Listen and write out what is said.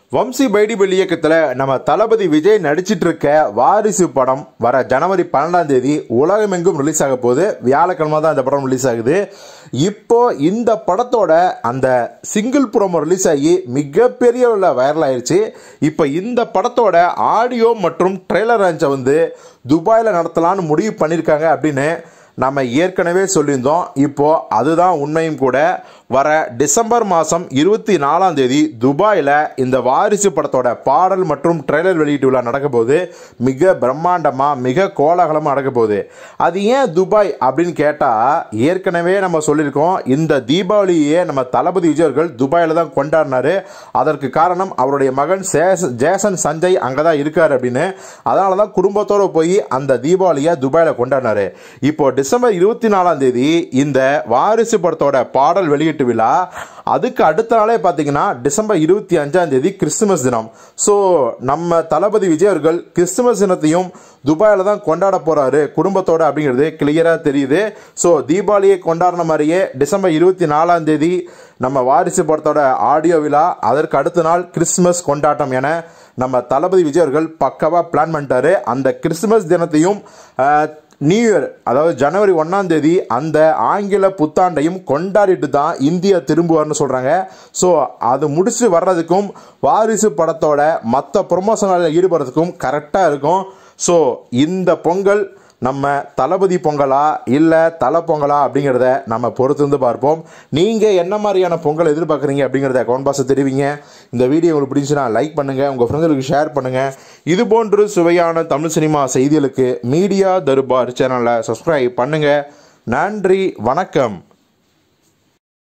வம்சி பைடிபல் இயக்கத்தில் நம்ம தளபதி விஜய் நடிச்சிட்டு இருக்க வாரிசு படம் வர ஜனவரி பன்னெண்டாம் தேதி உலகமெங்கும் ரிலீஸ் ஆக போகுது வியாழக்கிழமை தான் இந்த படம் ரிலீஸ் ஆகுது இப்போ இந்த படத்தோட அந்த சிங்கிள் ப்ரோமோ ரிலீஸ் ஆகி மிகப்பெரிய வைரல் ஆயிருச்சு இப்போ இந்த படத்தோட ஆடியோ மற்றும் ட்ரெய்லர் லான்ச்சை வந்து துபாயில் நடத்தலாம்னு முடிவு பண்ணியிருக்காங்க அப்படின்னு நம்ம ஏற்கனவே சொல்லியிருந்தோம் இப்போ அதுதான் உண்மையும் கூட வர டிசம்பர் மாதம் இருபத்தி நாலாம் தேதி துபாயில் இந்த வாரிசு படத்தோட பாடல் மற்றும் ட்ரெய்லர் வெளியீட்டு விழா நடக்க போகுது மிக பிரம்மாண்டமாக மிக கோலாகலமாக நடக்க போகுது அது ஏன் துபாய் அப்படின்னு கேட்டால் ஏற்கனவே நம்ம சொல்லியிருக்கோம் இந்த தீபாவளியே நம்ம தளபதி விஜய் அவர்கள் துபாயில் தான் கொண்டாடினாரு அதற்கு காரணம் அவருடைய மகன் சேஸ்- ஜேசன் சஞ்சய் அங்கே தான் இருக்கார் அப்படின்னு அதனால தான் குடும்பத்தோடு போய் அந்த தீபாவளியை துபாயில் கொண்டாடினாரு இப்போ டிசம்பர் இருபத்தி நாலாம் தேதி இந்த வாரிசு படத்தோட பாடல் வெளியீட்டு விழா அதுக்கு அடுத்த நாளே பார்த்தீங்கன்னா டிசம்பர் இருபத்தி அஞ்சாம் தேதி கிறிஸ்துமஸ் தினம் ஸோ நம்ம தளபதி விஜய் அவர்கள் கிறிஸ்துமஸ் தினத்தையும் துபாயில் தான் கொண்டாட போறாரு குடும்பத்தோட அப்படிங்கிறது கிளியராக தெரியுது ஸோ தீபாவளியை கொண்டாடின மாதிரியே டிசம்பர் இருபத்தி நாலாம் தேதி நம்ம வாரிசு படத்தோட ஆடியோ விழா அதற்கு அடுத்த நாள் கிறிஸ்துமஸ் கொண்டாட்டம் என நம்ம தளபதி விஜய் அவர்கள் பக்காவாக பிளான் பண்ணிட்டாரு அந்த கிறிஸ்துமஸ் தினத்தையும் அஹ், நியூ இயர் அதாவது ஜனவரி ஒன்றாம் தேதி அந்த ஆங்கில புத்தாண்டையும் கொண்டாடிட்டு தான் இந்தியா திரும்புவார்னு சொல்கிறாங்க ஸோ அது முடிச்சு வர்றதுக்கும் வாரிசு படத்தோட மற்ற ப்ரொமோஷனில் ஈடுபடுறதுக்கும் கரெக்டாக இருக்கும் ஸோ இந்த பொங்கல் நம்ம தளபதி பொங்கலா இல்லை தலை பொங்கலா அப்படிங்கிறத நம்ம பொறுத்து வந்து பார்ப்போம் நீங்கள் என்ன மாதிரியான பொங்கல் எதிர்பார்க்குறீங்க அப்படிங்கிறத கமெண்ட் பாக்ஸை தெரிவிங்க இந்த வீடியோ உங்களுக்கு பிடிச்சுன்னா லைக் பண்ணுங்கள் உங்கள் ஃப்ரெண்ட்ஸுக்கு ஷேர் பண்ணுங்கள் இது போன்று சுவையான தமிழ் சினிமா செய்திகளுக்கு மீடியா தர்பார் சேனலை சப்ஸ்கிரைப் பண்ணுங்கள் நன்றி வணக்கம்